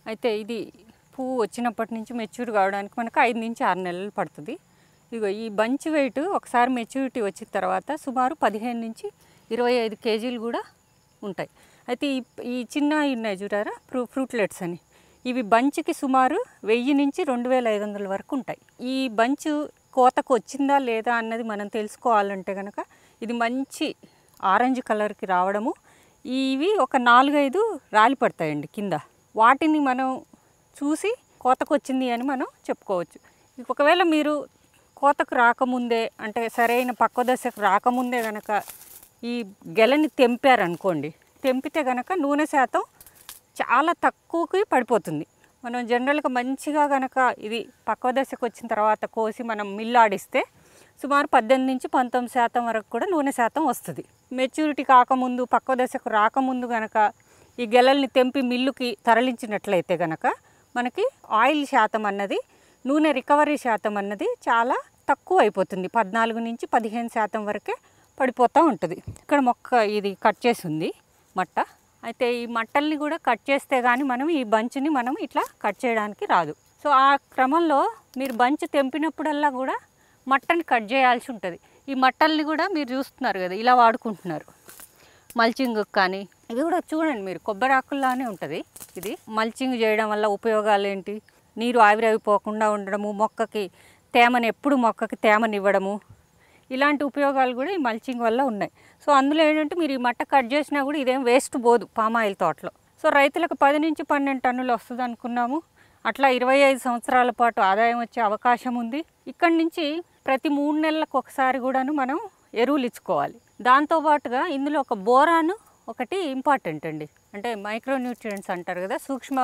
అయితే ఇది పువ్వు వచ్చినప్పటి నుంచి మెచ్యూర్ కావడానికి మనకు ఐదు నుంచి ఆరు నెలలు పడుతుంది ఇగో ఈ బంచ్ వెయిట్ ఒకసారి మెచ్యూరిటీ వచ్చిన తర్వాత సుమారు పదిహేను నుంచి ఇరవై ఐదు కేజీలు కూడా ఉంటాయి అయితే ఈ ఈ చిన్న ఉన్నాయి చూడారా ఫ్రూ ఫ్రూట్లెట్స్ అని ఇవి బంచ్కి సుమారు వెయ్యి నుంచి రెండు వేల ఐదు వందల వరకు ఉంటాయి ఈ బంచ్ కోతకు వచ్చిందా లేదా అన్నది మనం తెలుసుకోవాలంటే కనుక ఇది మంచి ఆరెంజ్ కలర్కి రావడము ఇవి ఒక నాలుగైదు రాలి పడతాయండి కింద వాటిని మనం చూసి కోతకు వచ్చింది అని మనం చెప్పుకోవచ్చు ఒకవేళ మీరు కోతకు రాకముందే అంటే సరైన పక్వ దశకు రాకముందే గనక ఈ గెలని తెంపారనుకోండి తెంపితే గనక నూనె శాతం చాలా తక్కువకి పడిపోతుంది మనం జనరల్గా మంచిగా గనక ఇది పక్వ దశకు వచ్చిన తర్వాత కోసి మనం మిల్లాడిస్తే సుమారు పద్దెనిమిది నుంచి పంతొమ్మిది శాతం వరకు కూడా నూనె శాతం వస్తుంది మెచ్యూరిటీ కాకముందు పక్వ దశకు రాకముందు గనక ఈ గెలల్ని తెంపి మిల్లుకి తరలించినట్లయితే గనక మనకి ఆయిల్ శాతం అన్నది నూనె రికవరీ శాతం అన్నది చాలా తక్కువ అయిపోతుంది పద్నాలుగు నుంచి పదిహేను శాతం వరకే పడిపోతూ ఉంటుంది ఇక్కడ మొక్క ఇది కట్ చేసి ఉంది మట్ట అయితే ఈ మట్టల్ని కూడా కట్ చేస్తే కానీ మనం ఈ బంచ్ని మనం ఇట్లా కట్ చేయడానికి రాదు సో ఆ క్రమంలో మీరు బంచ్ తెంపినప్పుడల్లా కూడా మట్టని కట్ చేయాల్సి ఉంటుంది ఈ మట్టల్ని కూడా మీరు చూస్తున్నారు కదా ఇలా వాడుకుంటున్నారు మల్చింగ్ కానీ ఇది కూడా చూడండి మీరు కొబ్బరి ఆకుల్లానే ఉంటుంది ఇది మల్చింగ్ చేయడం వల్ల ఉపయోగాలు ఏంటి నీరు ఆవిరైపోకుండా ఉండడము మొక్కకి తేమని ఎప్పుడు మొక్కకి తేమనివ్వడము ఇలాంటి ఉపయోగాలు కూడా ఈ మల్చింగ్ వల్ల ఉన్నాయి సో అందులో ఏంటంటే మీరు ఈ మట్ట కట్ చేసినా కూడా ఇదేం వేస్ట్ పోదు పామాయిల్ తోటలో సో రైతులకు పది నుంచి పన్నెండు టన్నులు వస్తుంది అనుకున్నాము అట్లా ఇరవై ఐదు సంవత్సరాల పాటు ఆదాయం వచ్చే అవకాశం ఉంది ఇక్కడి నుంచి ప్రతి మూడు నెలలకు ఒకసారి కూడాను మనం ఎరువులు ఇచ్చుకోవాలి దాంతోపాటుగా ఇందులో ఒక బోరాను ఒకటి ఇంపార్టెంట్ అండి అంటే మైక్రోన్యూట్రియంట్స్ అంటారు కదా సూక్ష్మ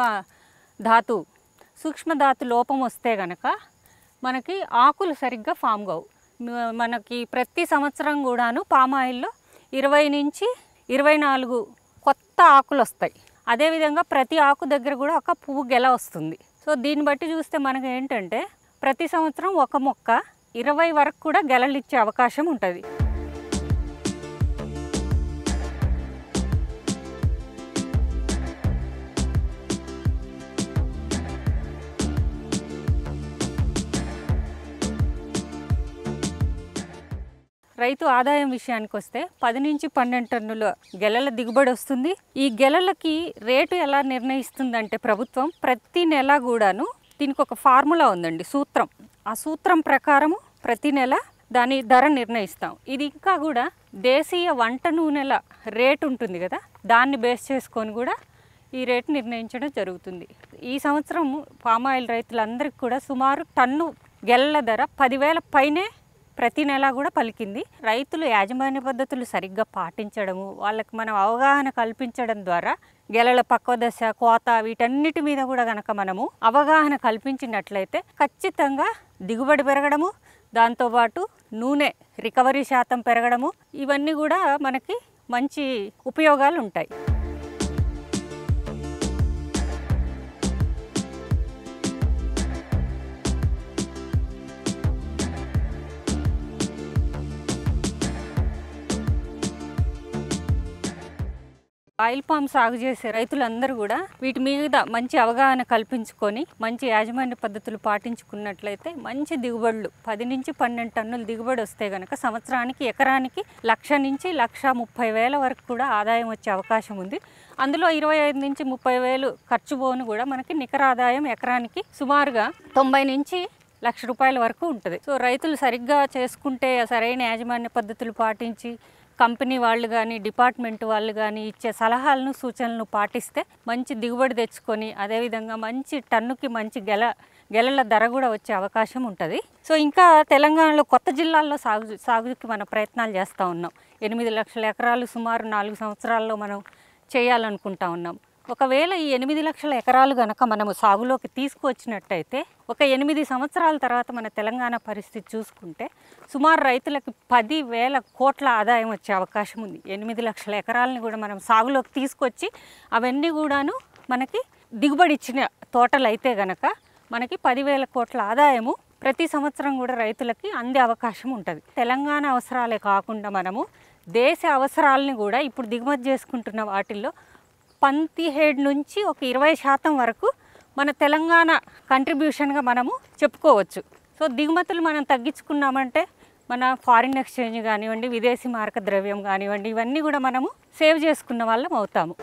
ధాతు సూక్ష్మ ధాతు లోపం వస్తే గనక మనకి ఆకులు సరిగ్గా ఫామ్ కావు మ- మనకి ప్రతి సంవత్సరం కూడాను పామాయిల్లో ఇరవై నుంచి ఇరవై నాలుగు కొత్త ఆకులు వస్తాయి అదేవిధంగా ప్రతి ఆకు దగ్గర కూడా ఒక పువ్వు గెల వస్తుంది సో దీన్ని బట్టి చూస్తే మనకి ఏంటంటే ప్రతి సంవత్సరం ఒక మొక్క ఇరవై వరకు కూడా గెలలు ఇచ్చే అవకాశం ఉంటుంది రైతు ఆదాయం విషయానికి వస్తే పది నుంచి పన్నెండు టన్నుల గెలల దిగుబడి వస్తుంది ఈ గెలలకి రేటు ఎలా నిర్ణయిస్తుందంటే ప్రభుత్వం ప్రతి నెల కూడాను దీనికి ఒక ఫార్ములా ఉందండి సూత్రం ఆ సూత్రం ప్రకారము ప్రతి నెల దాని ధర నిర్ణయిస్తాం ఇది ఇంకా కూడా దేశీయ వంట నూనెల రేటు ఉంటుంది కదా దాన్ని బేస్ చేసుకొని కూడా ఈ రేటు నిర్ణయించడం జరుగుతుంది ఈ సంవత్సరం పామాయిల్ రైతులందరికీ కూడా సుమారు టన్ను గెలల ధర పదివేల పైనే ప్రతి నెల కూడా పలికింది రైతులు యాజమాన్య పద్ధతులు సరిగ్గా పాటించడము వాళ్ళకి మనం అవగాహన కల్పించడం ద్వారా గెలల పక్వ దశ కోత వీటన్నిటి మీద కూడా గనక మనము అవగాహన కల్పించినట్లయితే ఖచ్చితంగా దిగుబడి పెరగడము దాంతోపాటు నూనె రికవరీ శాతం పెరగడము ఇవన్నీ కూడా మనకి మంచి ఉపయోగాలు ఉంటాయి ఆయిల్ పామ్ సాగు చేసే రైతులందరూ కూడా వీటి మీద మంచి అవగాహన కల్పించుకొని మంచి యాజమాన్య పద్ధతులు పాటించుకున్నట్లయితే మంచి దిగుబడులు పది నుంచి పన్నెండు టన్నులు దిగుబడి వస్తే గనక సంవత్సరానికి ఎకరానికి లక్ష నుంచి లక్ష ముప్పై వేల వరకు కూడా ఆదాయం వచ్చే అవకాశం ఉంది అందులో ఇరవై ఐదు నుంచి ముప్పై వేలు ఖర్చు పోను కూడా మనకి నికర ఆదాయం ఎకరానికి సుమారుగా తొంభై నుంచి లక్ష రూపాయల వరకు ఉంటుంది సో రైతులు సరిగ్గా చేసుకుంటే సరైన యాజమాన్య పద్ధతులు పాటించి కంపెనీ వాళ్ళు కానీ డిపార్ట్మెంట్ వాళ్ళు కానీ ఇచ్చే సలహాలను సూచనలను పాటిస్తే మంచి దిగుబడి తెచ్చుకొని అదేవిధంగా మంచి టన్నుకి మంచి గెల గెలల ధర కూడా వచ్చే అవకాశం ఉంటుంది సో ఇంకా తెలంగాణలో కొత్త జిల్లాల్లో సాగు సాగుకి మన ప్రయత్నాలు చేస్తూ ఉన్నాం ఎనిమిది లక్షల ఎకరాలు సుమారు నాలుగు సంవత్సరాల్లో మనం చేయాలనుకుంటా ఉన్నాం ఒకవేళ ఈ ఎనిమిది లక్షల ఎకరాలు గనక మనము సాగులోకి తీసుకువచ్చినట్టయితే ఒక ఎనిమిది సంవత్సరాల తర్వాత మన తెలంగాణ పరిస్థితి చూసుకుంటే సుమారు రైతులకు పది వేల కోట్ల ఆదాయం వచ్చే అవకాశం ఉంది ఎనిమిది లక్షల ఎకరాలని కూడా మనం సాగులోకి తీసుకొచ్చి అవన్నీ కూడాను మనకి దిగుబడి ఇచ్చిన తోటలు అయితే గనక మనకి పదివేల కోట్ల ఆదాయము ప్రతి సంవత్సరం కూడా రైతులకి అందే అవకాశం ఉంటుంది తెలంగాణ అవసరాలే కాకుండా మనము దేశ అవసరాలని కూడా ఇప్పుడు దిగుమతి చేసుకుంటున్న వాటిల్లో పదిహేడు నుంచి ఒక ఇరవై శాతం వరకు మన తెలంగాణ కంట్రిబ్యూషన్గా మనము చెప్పుకోవచ్చు సో దిగుమతులు మనం తగ్గించుకున్నామంటే మన ఫారిన్ ఎక్స్చేంజ్ కానివ్వండి విదేశీ మారక ద్రవ్యం కానివ్వండి ఇవన్నీ కూడా మనము సేవ్ చేసుకున్న వాళ్ళం అవుతాము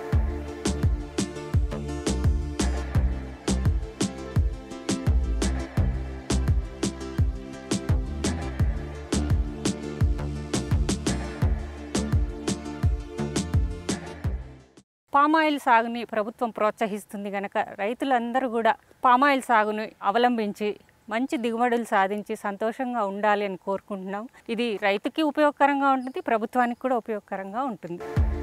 పామాయిల్ సాగుని ప్రభుత్వం ప్రోత్సహిస్తుంది కనుక రైతులందరూ కూడా పామాయిల్ సాగుని అవలంబించి మంచి దిగుబడులు సాధించి సంతోషంగా ఉండాలి అని కోరుకుంటున్నాం ఇది రైతుకి ఉపయోగకరంగా ఉంటుంది ప్రభుత్వానికి కూడా ఉపయోగకరంగా ఉంటుంది